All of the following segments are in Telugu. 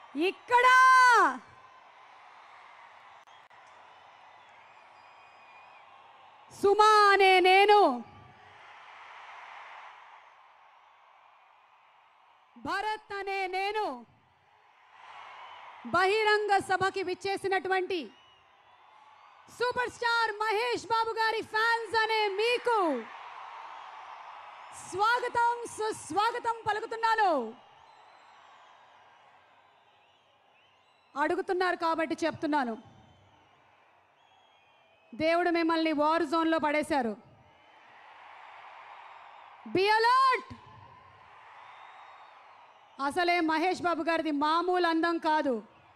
ఇక్కడ సుమా అనే నేను భరత్ అనే నేను బహిరంగ సభకి విచ్చేసినటువంటి సూపర్ స్టార్ మహేష్ బాబు గారి ఫ్యాన్స్ అనే మీకు స్వాగతం సుస్వాగతం పలుకుతున్నాను అడుగుతున్నారు కాబట్టి చెప్తున్నాను దేవుడు మిమ్మల్ని వార్ జోన్లో పడేశారు బి అలర్ట్ అసలే మహేష్ బాబు గారిది మామూలు అందం కాదు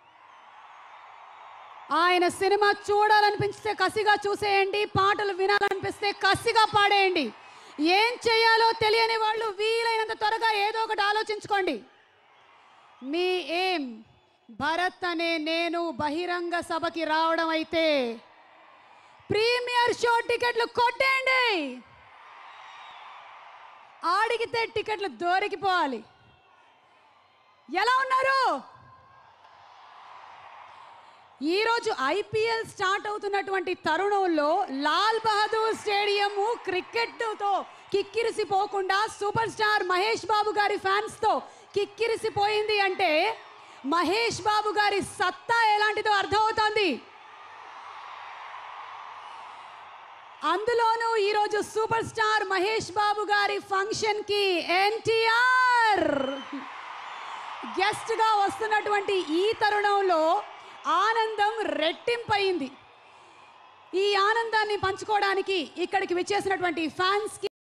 ఆయన సినిమా చూడాలనిపిస్తే కసిగా చూసేయండి పాటలు వినాలనిపిస్తే కసిగా పాడేయండి ఏం చేయాలో తెలియని వాళ్ళు వీలైనంత త్వరగా ఏదో ఒకటి ఆలోచించుకోండి మీ ఏం భరత్ అనే నేను బహిరంగ సభకి రావడం అయితే ప్రీమియర్ షో టికెట్లు కొట్టేయండి ఆడిగితే టికెట్లు దొరికిపోవాలి ఎలా ఉన్నారు ఈరోజు ఐపీఎల్ స్టార్ట్ అవుతున్నటువంటి తరుణంలో లాల్ బహదూర్ స్టేడియము క్రికెట్తో కిక్కిరిసిపోకుండా సూపర్ స్టార్ మహేష్ బాబు గారి ఫ్యాన్స్తో కిక్కిరిసిపోయింది అంటే మహేష్ బాబు గారి సత్తా ఎలాంటిదో అర్థమవుతోంది అందులోనూ ఈరోజు సూపర్ స్టార్ మహేష్ బాబు గారి ఫంక్షన్కి ఎన్టీఆర్ గెస్ట్గా వస్తున్నటువంటి ఈ తరుణంలో ఆనందం రెట్టింపయింది ఈ ఆనందాన్ని పంచుకోవడానికి ఇక్కడికి విచ్చేసినటువంటి ఫ్యాన్స్కి